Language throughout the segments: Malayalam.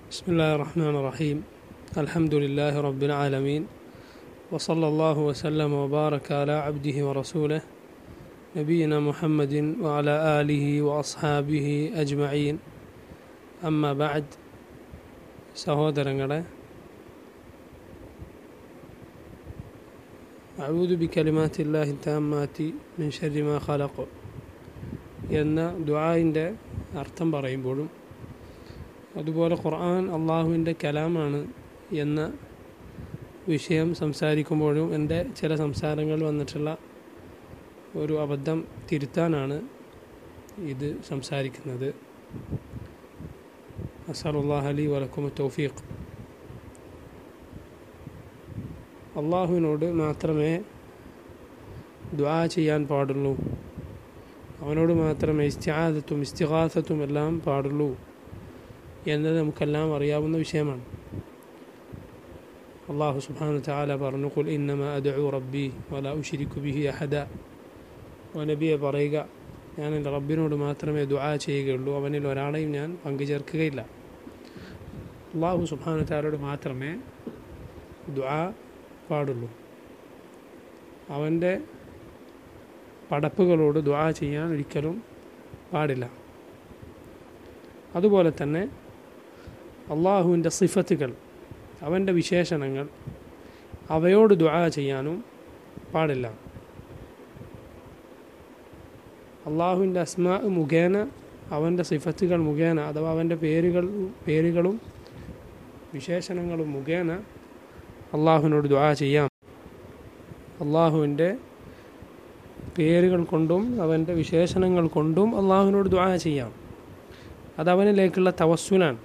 بسم الله الرحمن الرحيم الحمد لله رب العالمين وصلى الله وسلم وبارك على عبده ورسوله نبينا محمد وعلى آله وأصحابه أجمعين أما بعد സഹോദരങ്ങളെ അഊദു ബി കലിമാത്തില്ലാഹി താമാത്തി മിൻ ഷർരി മാ ഖലഖ് എന്ന ദുആഇൻ്റെ അർത്ഥം പറയുമ്പോഴും അതുപോലെ ഖുർആൻ അള്ളാഹുവിൻ്റെ കലാമാണ് എന്ന വിഷയം സംസാരിക്കുമ്പോഴും എൻ്റെ ചില സംസാരങ്ങൾ വന്നിട്ടുള്ള ഒരു അബദ്ധം തിരുത്താനാണ് ഇത് സംസാരിക്കുന്നത് അസറുല്ലാഹ് അലി വലക്കും തൗഫീഖ് അള്ളാഹുവിനോട് മാത്രമേ ദ്വാ ചെയ്യാൻ പാടുള്ളൂ അവനോട് മാത്രമേ ഇസ്തിആദത്തും ഇസ്തിഹാസത്തും എല്ലാം പാടുള്ളൂ എന്നത് നമുക്കെല്ലാം അറിയാവുന്ന വിഷയമാണ് അള്ളാഹു സുബാനു താല പറഞ്ഞു കുൽ ഇന്നമ അദു റബ്ബി വല ഉഷിരിക്കു ബിഹി അഹദ ഓ നബിയെ പറയുക ഞാൻ എൻ്റെ റബ്ബിനോട് മാത്രമേ ദുആ ചെയ്യുകയുള്ളൂ അവനിൽ ഒരാളെയും ഞാൻ പങ്കുചേർക്കുകയില്ല അള്ളാഹു സുബാനു താലയോട് മാത്രമേ ദുആ പാടുള്ളൂ അവൻ്റെ പടപ്പുകളോട് ദുആ ചെയ്യാൻ ഒരിക്കലും പാടില്ല അതുപോലെ തന്നെ അള്ളാഹുവിൻ്റെ സിഫത്തുകൾ അവൻ്റെ വിശേഷണങ്ങൾ അവയോട് ദുആ ചെയ്യാനും പാടില്ല അള്ളാഹുവിൻ്റെ അസ്മാ മുഖേന അവൻ്റെ സിഫത്തുകൾ മുഖേന അഥവാ അവൻ്റെ പേരുകൾ പേരുകളും വിശേഷണങ്ങളും മുഖേന അള്ളാഹുവിനോട് ദുആ ചെയ്യാം അള്ളാഹുവിൻ്റെ പേരുകൾ കൊണ്ടും അവൻ്റെ വിശേഷണങ്ങൾ കൊണ്ടും അള്ളാഹുവിനോട് ദുആ ചെയ്യാം അത് അവനിലേക്കുള്ള തവസ്സുലാണ്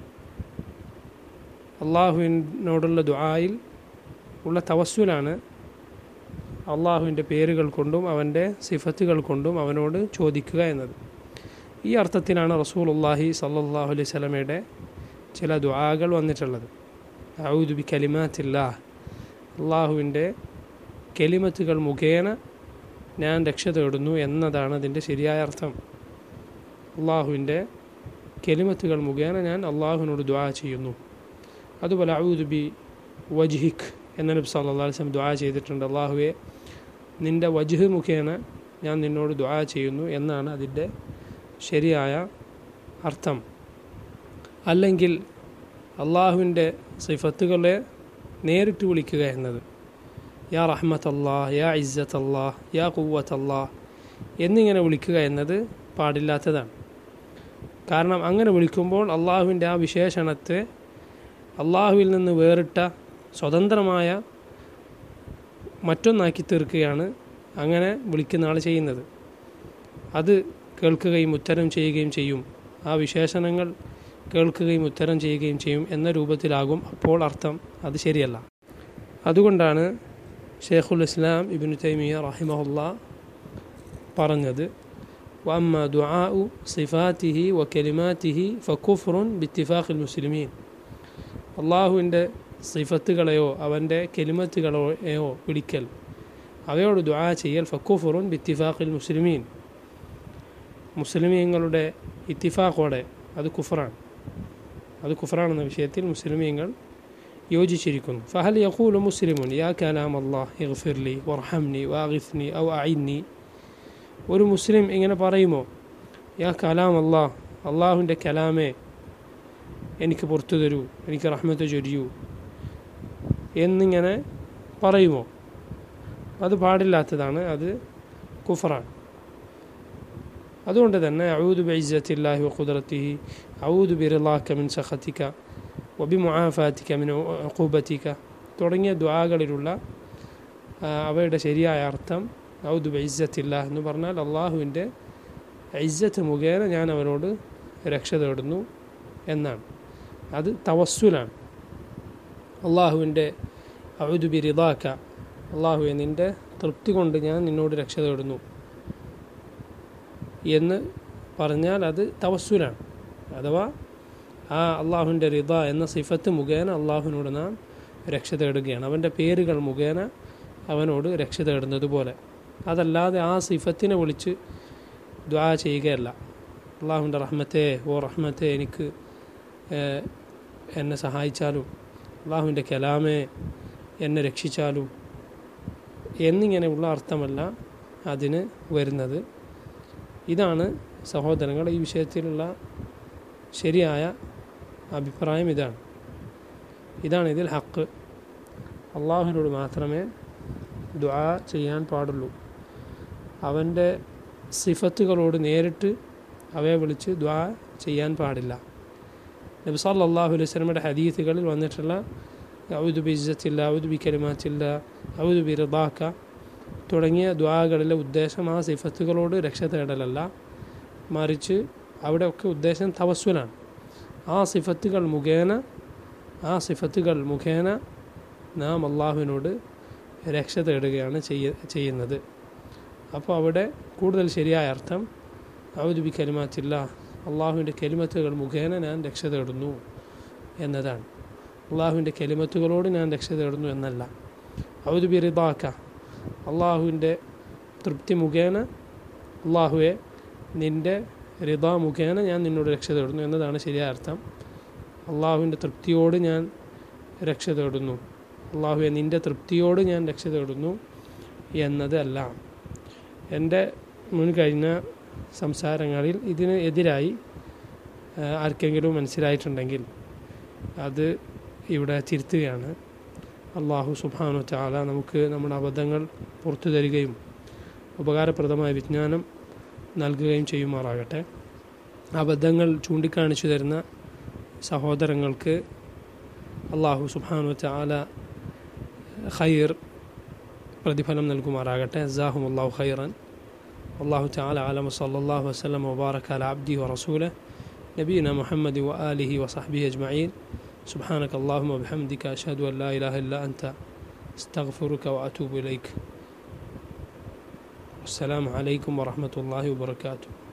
അള്ളാഹുവിനോടുള്ള ദുആയിൽ ഉള്ള തവസ്സുലാണ് അള്ളാഹുവിൻ്റെ പേരുകൾ കൊണ്ടും അവൻ്റെ സിഫത്തുകൾ കൊണ്ടും അവനോട് ചോദിക്കുക എന്നത് ഈ അർത്ഥത്തിലാണ് റസൂൽ അള്ളാഹി സല്ലാഹു അലൈഹി സ്വലമയുടെ ചില ദുആകൾ വന്നിട്ടുള്ളത് ഔദു ബി കലിമാത്തില്ലാ അള്ളാഹുവിൻ്റെ കെലിമത്തുകൾ മുഖേന ഞാൻ രക്ഷ തേടുന്നു എന്നതാണ് അതിൻ്റെ ശരിയായ അർത്ഥം അള്ളാഹുവിൻ്റെ കെലിമത്തുകൾ മുഖേന ഞാൻ അള്ളാഹുവിനോട് ദുആ ചെയ്യുന്നു അതുപോലെ ഔദു ബി വജ്ഹിഖ് എന്ന നബി സല്ലല്ലാഹു അലൈഹി വസല്ലം ദുആ ചെയ്തിട്ടുണ്ട് അള്ളാഹുവെ നിൻ്റെ വജ്ഹ് മുഖേന ഞാൻ നിന്നോട് ദുആ ചെയ്യുന്നു എന്നാണ് അതിൻ്റെ ശരിയായ അർത്ഥം അല്ലെങ്കിൽ അള്ളാഹുവിൻ്റെ സിഫത്തുകളെ നേരിട്ട് വിളിക്കുക എന്നത് യാ റഹ്മത്ത് അള്ളാഹ് യാ ഇസ്സത്ത് അള്ളാഹ് യാ കുവ്വത്ത് അള്ളാഹ് എന്നിങ്ങനെ വിളിക്കുക എന്നത് പാടില്ലാത്തതാണ് കാരണം അങ്ങനെ വിളിക്കുമ്പോൾ അള്ളാഹുവിൻ്റെ ആ വിശേഷണത്തെ അള്ളാഹുവിൽ നിന്ന് വേറിട്ട സ്വതന്ത്രമായ മറ്റൊന്നാക്കി തീർക്കുകയാണ് അങ്ങനെ വിളിക്കുന്ന ആൾ ചെയ്യുന്നത് അത് കേൾക്കുകയും ഉത്തരം ചെയ്യുകയും ചെയ്യും ആ വിശേഷണങ്ങൾ കേൾക്കുകയും ഉത്തരം ചെയ്യുകയും ചെയ്യും എന്ന രൂപത്തിലാകും അപ്പോൾ അർത്ഥം അത് ശരിയല്ല അതുകൊണ്ടാണ് ഷെയ്ഖുൽ ഇസ്ലാം ഇബിനു തൈമിയ റഹിമഹുല്ല പറഞ്ഞത് وأما دعاء صفاته وكلماته فكفر باتفاق المسلمين അള്ളാഹുവിൻ്റെ സിഫത്തുകളെയോ അവൻ്റെ കെലിമത്തുകളെയോ വിളിക്കൽ അവയോട് ദുആ ചെയ്യൽ ഫക്കുഫുറുൻ ബിത്തിഫാഖിൽ മുസ്ലിമീൻ മുസ്ലിമീങ്ങളുടെ ഇത്തിഫാഖോടെ അത് കുഫറാണ് അത് കുഫറാണെന്ന വിഷയത്തിൽ മുസ്ലിമീങ്ങൾ യോജിച്ചിരിക്കുന്നു ഫഹൽ യഖൂലു മുസ്ലിമുൻ യാ കലാം അള്ളാഹ് ഇഗ്ഫിർലി വർഹംനി വാഗിഫ്നി ഔ അയിന്നി ഒരു മുസ്ലിം ഇങ്ങനെ പറയുമോ യാ കലാം അള്ളാഹ് അള്ളാഹുവിൻ്റെ കലാമേ എനിക്ക് പുറത്തു തരൂ എനിക്ക് റഹ്മത്ത് ചൊരിയൂ എന്നിങ്ങനെ പറയുമോ അത് പാടില്ലാത്തതാണ് അത് കുഫറാണ് അതുകൊണ്ട് തന്നെ ഔദു ബിഇസ്സത്തില്ലാഹി വഖുദ്റത്തിഹി ഔദു ബിറിളാക മിൻ സഖതിക വബി മുആഫാതിക മിൻ ഉഖൂബതിക തുടങ്ങിയ ദുആകളിലുള്ള അവയുടെ ശരിയായ അർത്ഥം ഔദു ബിഇസ്സത്തില്ല എന്ന് പറഞ്ഞാൽ അള്ളാഹുവിൻ്റെ ഇസ്സത്ത് മുഖേന ഞാൻ അവനോട് രക്ഷ തേടുന്നു എന്നാണ് അത് തവസ്സുലാണ് അള്ളാഹുവിൻ്റെ ഔദുബി റിദാക്ക അള്ളാഹുവെ നിൻ്റെ തൃപ്തി കൊണ്ട് ഞാൻ നിന്നോട് രക്ഷ തേടുന്നു എന്ന് പറഞ്ഞാൽ അത് തവസ്സുലാണ് അഥവാ ആ അള്ളാഹുവിൻ്റെ റിദ എന്ന സിഫത്ത് മുഖേന അള്ളാഹുവിനോട് നാം രക്ഷ തേടുകയാണ് അവൻ്റെ പേരുകൾ മുഖേന അവനോട് രക്ഷ തേടുന്നത് പോലെ അതല്ലാതെ ആ സിഫത്തിനെ വിളിച്ച് ദ്വാ ചെയ്യുകയല്ല അള്ളാഹുവിൻ്റെ റഹ്മത്തെ ഓ റഹ്മത്തെ എനിക്ക് ഏഹ്, എന്നെ സഹായിച്ചാലും അള്ളാഹുവിൻ്റെ കലാമെ എന്നെ രക്ഷിച്ചാലും എന്നിങ്ങനെയുള്ള അർത്ഥമല്ല അതിന് വരുന്നത് ഇതാണ് സഹോദരങ്ങൾ ഈ വിഷയത്തിലുള്ള ശരിയായ അഭിപ്രായം ഇതാണ് ഇതാണ് ഇതിൽ ഹക്ക് അള്ളാഹുവിനോട് മാത്രമേ ദുആ ചെയ്യാൻ പാടുള്ളൂ അവൻ്റെ സിഫത്തുകളോട് നേരിട്ട് അവയെ വിളിച്ച് ദ്വാ ചെയ്യാൻ പാടില്ല നബി സല്ലല്ലാഹു അലൈഹി വസല്ലമയുടെ ഹദീസുകളിൽ വന്നിട്ടുള്ള ഔദു ബി ഇസ്സത്തില്ല ഔദു ബി കലിമാത്തില്ല ഔദു ബി റിദാക്ക തുടങ്ങിയ ദ്വാകളിലെ ഉദ്ദേശം ആ സിഫത്തുകളോട് രക്ഷ തേടലല്ല മറിച്ച് അവിടെയൊക്കെ ഉദ്ദേശം തവസ്സുലാണ് ആ സിഫത്തുകൾ മുഖേന ആ സിഫത്തുകൾ മുഖേന നാം അള്ളാഹുവിനോട് രക്ഷ തേടുകയാണ് ചെയ്യ ചെയ്യുന്നത് അപ്പോൾ അവിടെ കൂടുതൽ ശരിയായ അർത്ഥം ഔദുബി കലിമാത്തില്ല അള്ളാഹുവിൻ്റെ കെലിമത്തുകൾ മുഖേന ഞാൻ രക്ഷ തേടുന്നു എന്നതാണ് അള്ളാഹുവിൻ്റെ കെലിമത്തുകളോട് ഞാൻ രക്ഷ തേടുന്നു എന്നല്ല ഔദുബി റിദാക്ക അള്ളാഹുവിൻ്റെ തൃപ്തി മുഖേന അള്ളാഹുവെ നിൻ്റെ റിദ മുഖേന ഞാൻ നിന്നോട് രക്ഷ തേടുന്നു എന്നതാണ് ശരിയായ അർത്ഥം അള്ളാഹുവിൻ്റെ തൃപ്തിയോട് ഞാൻ രക്ഷ തേടുന്നു അള്ളാഹുവെ നിൻ്റെ തൃപ്തിയോട് ഞാൻ രക്ഷ തേടുന്നു എന്നത് അല്ല എൻ്റെ മുൻ കഴിഞ്ഞ സംസാരങ്ങളിൽ ഇതിന് എതിരായി ആർക്കെങ്കിലും മനസ്സിലായിട്ടുണ്ടെങ്കിൽ അത് ഇവിടെ തിരുത്തുകയാണ് അള്ളാഹു സുബാനു ചാല നമുക്ക് നമ്മുടെ അബദ്ധങ്ങൾ പുറത്തു തരികയും ഉപകാരപ്രദമായ വിജ്ഞാനം നൽകുകയും ചെയ്യുമാറാകട്ടെ അബദ്ധങ്ങൾ ചൂണ്ടിക്കാണിച്ചു തരുന്ന സഹോദരങ്ങൾക്ക് അള്ളാഹു സുബാനു ചാല ഖൈർ പ്രതിഫലം നൽകുമാറാകട്ടെ ജാഹും അള്ളാഹു ഖൈറൻ والله تعالى أعلم وصلى الله وسلم وبارك على عبده ورسوله نبينا محمد وآله وصحبه أجمعين سبحانك اللهم وبحمدك أشهد أن لا إله إلا أنت استغفرك وأتوب إليك السلام عليكم ورحمة الله وبركاته